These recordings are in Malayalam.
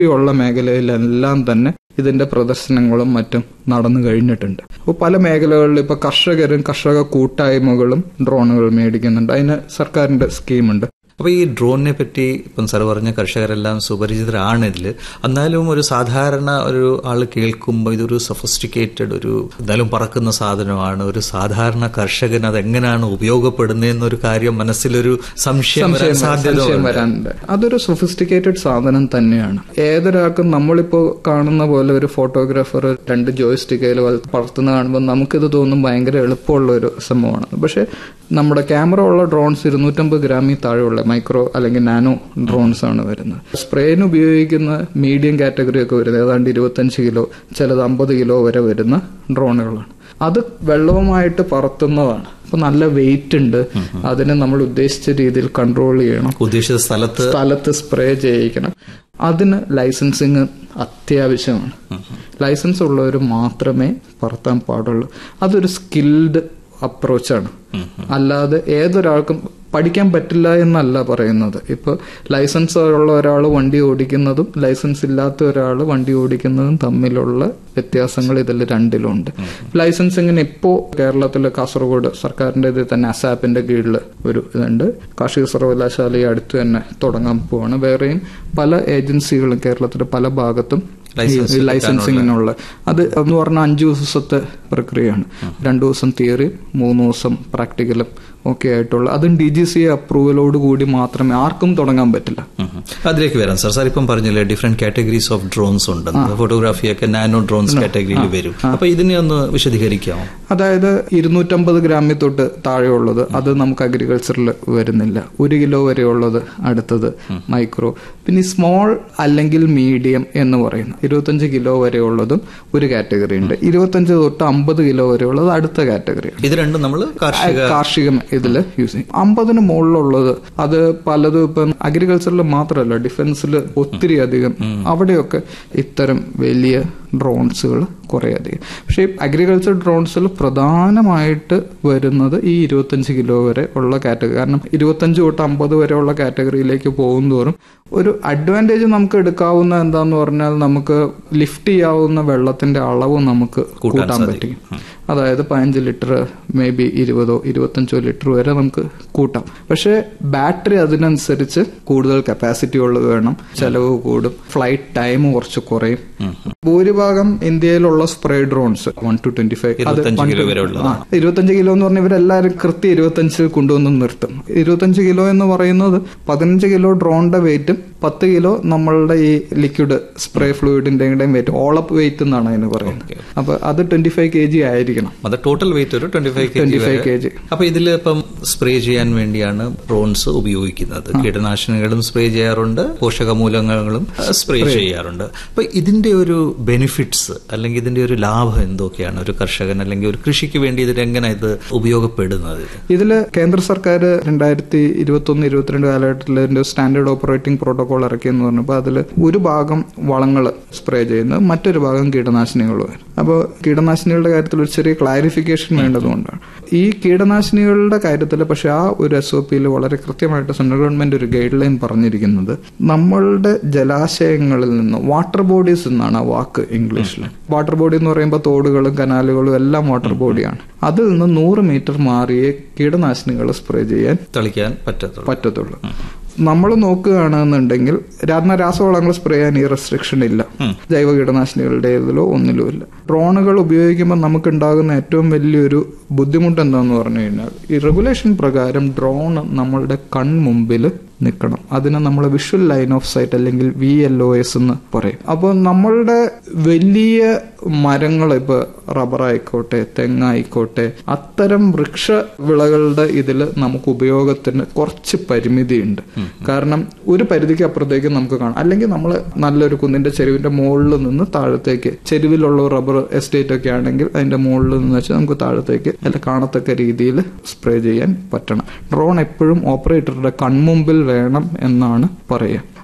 ഉള്ള മേഖലയിലെല്ലാം തന്നെ ഇതിന്റെ പ്രദർശനങ്ങളും മറ്റും നടന്നു കഴിഞ്ഞിട്ടുണ്ട് അപ്പോൾ പല മേഖലകളിൽ ഇപ്പൊ കർഷകരും കർഷക കൂട്ടായ്മകളും ഡ്രോണുകൾ മേടിക്കുന്നുണ്ട് അതിന് സർക്കാരിന്റെ സ്കീമുണ്ട് അപ്പൊ ഈ ഡ്രോണിനെ പറ്റി ഇപ്പം സാർ പറഞ്ഞ കർഷകരെല്ലാം സുപരിചിതരാണ് ഇതിൽ എന്നാലും ഒരു സാധാരണ ഒരു ആൾ കേൾക്കുമ്പോൾ ഇതൊരു സൊഫിസ്റ്റിക്കേറ്റഡ് ഒരു എന്തായാലും പറക്കുന്ന സാധനമാണ് ഒരു സാധാരണ കർഷകൻ അത് എങ്ങനെയാണ് ഉപയോഗപ്പെടുന്നതെന്നൊരു കാര്യം മനസ്സിലൊരു സംശയം വരാൻ സാധ്യത സംശയം വരാനുണ്ട് അതൊരു സൊഫിസ്റ്റിക്കേറ്റഡ് സാധനം തന്നെയാണ് ഏതൊരാൾക്കും നമ്മളിപ്പോ കാണുന്ന പോലെ ഒരു ഫോട്ടോഗ്രാഫർ രണ്ട് ജോയിസ്റ്റിക്കയിൽ പറത്തുന്ന കാണുമ്പോൾ നമുക്കിത് തോന്നും ഭയങ്കര എളുപ്പമുള്ള ഒരു സംഭവമാണ് പക്ഷെ നമ്മുടെ ക്യാമറ ഉള്ള ഡ്രോൺസ് ഇരുന്നൂറ്റമ്പത് ഗ്രാമിൽ താഴെയുള്ള മൈക്രോ അല്ലെങ്കിൽ നാനോ ഡ്രോൺസ് ആണ് വരുന്നത് സ്പ്രേന് ഉപയോഗിക്കുന്ന മീഡിയം കാറ്റഗറി ഒക്കെ വരുന്നത് ഏതാണ്ട് ഇരുപത്തഞ്ച് കിലോ ചിലത് അമ്പത് കിലോ വരെ വരുന്ന ഡ്രോണുകളാണ് അത് വെള്ളവുമായിട്ട് പറത്തുന്നതാണ് അപ്പൊ നല്ല വെയിറ്റ് ഉണ്ട് അതിനെ നമ്മൾ ഉദ്ദേശിച്ച രീതിയിൽ കൺട്രോൾ ചെയ്യണം ഉദ്ദേശിച്ച സ്ഥലത്ത് സ്ഥലത്ത് സ്പ്രേ ചെയ്യിക്കണം അതിന് ലൈസൻസിങ് അത്യാവശ്യമാണ് ലൈസൻസ് ഉള്ളവർ മാത്രമേ പറത്താൻ പാടുള്ളൂ അതൊരു സ്കിൽഡ് അപ്രോച്ചാണ് അല്ലാതെ ഏതൊരാൾക്കും പഠിക്കാൻ പറ്റില്ല എന്നല്ല പറയുന്നത് ഇപ്പോൾ ലൈസൻസ് ഉള്ള ഒരാൾ വണ്ടി ഓടിക്കുന്നതും ലൈസൻസ് ഇല്ലാത്ത ഒരാൾ വണ്ടി ഓടിക്കുന്നതും തമ്മിലുള്ള വ്യത്യാസങ്ങൾ ഇതിൽ രണ്ടിലുണ്ട് ലൈസൻസിങ്ങിന് ഇപ്പോൾ കേരളത്തിൽ കാസർഗോഡ് സർക്കാരിന്റെ ഇതിൽ തന്നെ അസാപ്പിന്റെ കീഴിൽ ഒരു ഇതുണ്ട് കാർഷിക സർവകലാശാല ഈ അടുത്ത് തന്നെ തുടങ്ങാൻ പോവാണ് വേറെയും പല ഏജൻസികളും കേരളത്തിലെ പല ഭാഗത്തും ലൈസൻസ് ഈ ലൈസൻസിങ്ങിനുള്ള അത് എന്ന് പറഞ്ഞാൽ അഞ്ചു ദിവസത്തെ പ്രക്രിയയാണ് രണ്ടു ദിവസം തിയറി മൂന്ന് ദിവസം പ്രാക്ടിക്കലും ഒക്കെ ആയിട്ടുള്ള അതും ഡി ജി സി അപ്രൂവലോട് കൂടി മാത്രമേ ആർക്കും തുടങ്ങാൻ പറ്റില്ല ഉം. അതിലേക്ക് വരാം സാർ സാർ ഇപ്പം പറഞ്ഞില്ലേ ഡിഫറെന്റ് കാറ്റഗറീസ് ഓഫ് ഡ്രോൺസ് ഉണ്ട് ഫോട്ടോഗ്രാഫിയൊക്കെ നാനോ ഡ്രോൺസ് കാറ്റഗറിയിൽ വരും അപ്പൊ ഇതിനെ ഒന്ന് വിശദീകരിക്കാമോ അതായത് ഇരുന്നൂറ്റമ്പത് ഗ്രാമിൽ തൊട്ട് താഴെയുള്ളത് അത് നമുക്ക് അഗ്രികൾച്ചറിൽ വരുന്നില്ല ഒരു കിലോ വരെയുള്ളത് അടുത്തത് മൈക്രോ പിന്നെ സ്മോൾ അല്ലെങ്കിൽ മീഡിയം എന്ന് പറയുന്ന ഇരുപത്തഞ്ച് കിലോ വരെയുള്ളതും ഒരു കാറ്റഗറി ഉണ്ട് ഇരുപത്തഞ്ച് തൊട്ട് അമ്പത് കിലോ വരെയുള്ളത് അടുത്ത കാറ്റഗറി ഇത് രണ്ടും നമ്മൾ കാർഷിക കാർഷികം ഇതിൽ യൂസ് ചെയ്യും അമ്പതിന് മുകളിലുള്ളത് അത് പലതും ഇപ്പം അഗ്രികൾച്ചറിൽ മാത്രമല്ല ഡിഫൻസിൽ ഒത്തിരി അധികം അവിടെയൊക്കെ ഇത്തരം വലിയ ഡ്രോൺസുകൾ കുറേ അധികം പക്ഷേ അഗ്രികൾച്ചർ ഡ്രോൺസിൽ പ്രധാനമായിട്ട് വരുന്നത് ഈ ഇരുപത്തഞ്ച് കിലോ വരെ ഉള്ള കാറ്റഗറി കാരണം ഇരുപത്തഞ്ച് തൊട്ട് അമ്പത് വരെയുള്ള കാറ്റഗറിയിലേക്ക് പോകുന്തോറും ഒരു അഡ്വാൻറ്റേജ് നമുക്ക് എടുക്കാവുന്ന എന്താന്ന് പറഞ്ഞാൽ നമുക്ക് ലിഫ്റ്റ് ചെയ്യാവുന്ന വെള്ളത്തിന്റെ അളവ് നമുക്ക് കൂട്ടാൻ പറ്റും അതായത് പതിനഞ്ച് ലിറ്റർ മേ ബി ഇരുപതോ ഇരുപത്തഞ്ചോ ലിറ്റർ വരെ നമുക്ക് കൂട്ടാം പക്ഷേ ബാറ്ററി അതിനനുസരിച്ച് കൂടുതൽ കപ്പാസിറ്റി ഉള്ളത് വേണം ചെലവ് കൂടും ഫ്ലൈറ്റ് ടൈം കുറച്ച് കുറയും ഭൂരിഭാഗം ഇന്ത്യയിലുള്ള spray drones one two twenty five ഇരുപത്തഞ്ച് കിലോ വരെ ഉള്ളതാണ് ഇരുപത്തഞ്ച് കിലോ എന്ന് പറഞ്ഞാൽ ഇവരെല്ലാവരും കൃത്യം ഇരുപത്തഞ്ച് കൊണ്ടുവന്ന് നിർത്തും ഇരുപത്തഞ്ച് കിലോ എന്ന് പറയുന്നത് പതിനഞ്ച് കിലോ ഡ്രോണിന്റെ വെയിറ്റും പത്ത് കിലോ നമ്മളുടെ ഈ ലിക്വിഡ് സ്പ്രേ ഫ്ലൂയിഡിന്റെ വെയിറ്റ് ഓളപ്പ് വെയിറ്റ് എന്നാണ് അതിന് പറയുന്നത് അപ്പൊ അത് ട്വന്റി ഫൈവ് കെ ജി ആയിരിക്കണം അത് ടോട്ടൽ വെയിറ്റ് ഒരു twenty five K twenty five K G അപ്പൊ ഇതിൽ ഇപ്പം സ്പ്രേ ചെയ്യാൻ വേണ്ടിയാണ് ഡ്രോൺസ് ഉപയോഗിക്കുന്നത് കീടനാശിനികളും സ്പ്രേ ചെയ്യാറുണ്ട് പോഷകമൂലകങ്ങളും സ്പ്രേ ചെയ്യാറുണ്ട് അപ്പൊ ഇതിന്റെ ഒരു ബെനിഫിറ്റ്സ് അല്ലെങ്കിൽ ഇതിന്റെ ഒരു ലാഭം എന്തൊക്കെയാണ് ഒരു കർഷകൻ അല്ലെങ്കിൽ ഒരു കൃഷിക്ക് വേണ്ടി ഇതിൽ എങ്ങനെ ഇത് ഉപയോഗപ്പെടുന്നത് ഇത്? ഇതില് കേന്ദ്ര സർക്കാർ രണ്ടായിരത്തി ഇരുപത്തി ഒന്ന് ഇരുപത്തിരണ്ട് കാലഘട്ടത്തിൽ ഇതിന്റെ സ്റ്റാൻഡേർഡ് ഓപ്പറേറ്റിംഗ് പ്രോട്ടോകോൾ ഇറക്കിയെന്ന് പറഞ്ഞപ്പോൾ അതിൽ ഒരു ഭാഗം വളങ്ങൾ സ്പ്രേ ചെയ്യുന്നത് മറ്റൊരു ഭാഗം കീടനാശിനികളും അപ്പോൾ കീടനാശിനികളുടെ കാര്യത്തിൽ ഒരു ചെറിയ ക്ലാരിഫിക്കേഷൻ വേണ്ടതുകൊണ്ടാണ് ഈ കീടനാശിനികളുടെ കാര്യത്തിൽ പക്ഷെ ആ ഒരു എസ് ഒ പിയിൽ വളരെ കൃത്യമായിട്ട് സെൻട്രൽ ഗവൺമെന്റ് ഒരു ഗൈഡ് ലൈൻ പറഞ്ഞിരിക്കുന്നത് നമ്മളുടെ ജലാശയങ്ങളിൽ നിന്ന് വാട്ടർ ബോഡീസ് എന്നാണ് ആ വാക്ക് ഇംഗ്ലീഷിൽ വാട്ടർ ബോഡി എന്ന് പറയുമ്പോൾ തോടുകളും കനാലുകളും എല്ലാം വാട്ടർ ബോഡിയാണ് അതിൽ നിന്ന് നൂറ് മീറ്റർ മാറിയേ കീടനാശിനികൾ സ്പ്രേ ചെയ്യാൻ തളിക്കാൻ പറ്റത്തുള്ളൂ പറ്റത്തുള്ളൂ നമ്മൾ നോക്കുകയാണെന്നുണ്ടെങ്കിൽ രാത്രി രാസവളങ്ങൾ സ്പ്രേ ചെയ്യാൻ ഈ റെസ്ട്രിക്ഷൻ ഇല്ല ജൈവ കീടനാശിനികളുടെ ഇതിലോ ഒന്നിലും ഇല്ല ഡ്രോണുകൾ ഉപയോഗിക്കുമ്പോൾ നമുക്ക് ഉണ്ടാകുന്ന ഏറ്റവും വലിയൊരു ബുദ്ധിമുട്ട് എന്താന്ന് പറഞ്ഞു കഴിഞ്ഞാൽ ഈ റെഗുലേഷൻ പ്രകാരം ഡ്രോൺ നമ്മളുടെ കൺമുമ്പിൽ നിൽക്കണം അതിനെ നമ്മൾ വിഷ്വൽ ലൈൻ ഓഫ് സൈറ്റ് അല്ലെങ്കിൽ വി എൽ ഒ എസ് എന്ന് പറയും അപ്പോൾ നമ്മളുടെ വലിയ മരങ്ങൾ ഇപ്പൊ റബ്ബർ ആയിക്കോട്ടെ തെങ്ങായിക്കോട്ടെ അത്തരം വൃക്ഷ വിളകളുടെ ഇതിൽ നമുക്ക് ഉപയോഗത്തിന് കുറച്ച് പരിമിതിയുണ്ട് കാരണം ഒരു പരിധിക്ക് അപ്പുറത്തേക്ക് നമുക്ക് കാണാം അല്ലെങ്കിൽ നമ്മൾ നല്ലൊരു കുന്നിന്റെ ചെരുവിന്റെ മുകളിൽ നിന്ന് താഴത്തേക്ക് ചെരുവിലുള്ള റബ്ബർ എസ്റ്റേറ്റ് ഒക്കെ ആണെങ്കിൽ അതിന്റെ മുകളിൽ നിന്ന് വെച്ചാൽ നമുക്ക് താഴത്തേക്ക് അല്ല കാണത്തക്ക രീതിയിൽ സ്പ്രേ ചെയ്യാൻ പറ്റണം ഡ്രോൺ എപ്പോഴും ഓപ്പറേറ്ററുടെ കൺമുമ്പിൽ വേണം എന്നാണ് പറയുക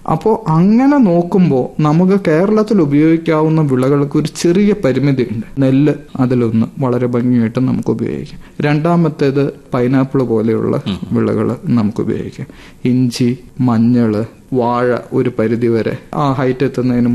അപ്പോൾ അങ്ങനെ നോക്കുമ്പോൾ നമുക്ക് കേരളത്തിൽ ഉപയോഗിക്കാവുന്ന വിളകൾക്ക് ഒരു ചെറിയ പരിമിതി ഉണ്ട് നെല്ല് അതിലൊന്ന് വളരെ ഭംഗിയായിട്ട് നമുക്ക് ഉപയോഗിക്കാം രണ്ടാമത്തേത് പൈനാപ്പിൾ പോലെയുള്ള വിളകൾ നമുക്ക് ഉപയോഗിക്കാം ഇഞ്ചി മഞ്ഞള് വാഴ ഒരു പരിധിവരെ ആ ഹൈറ്റ് എത്തുന്നതിന്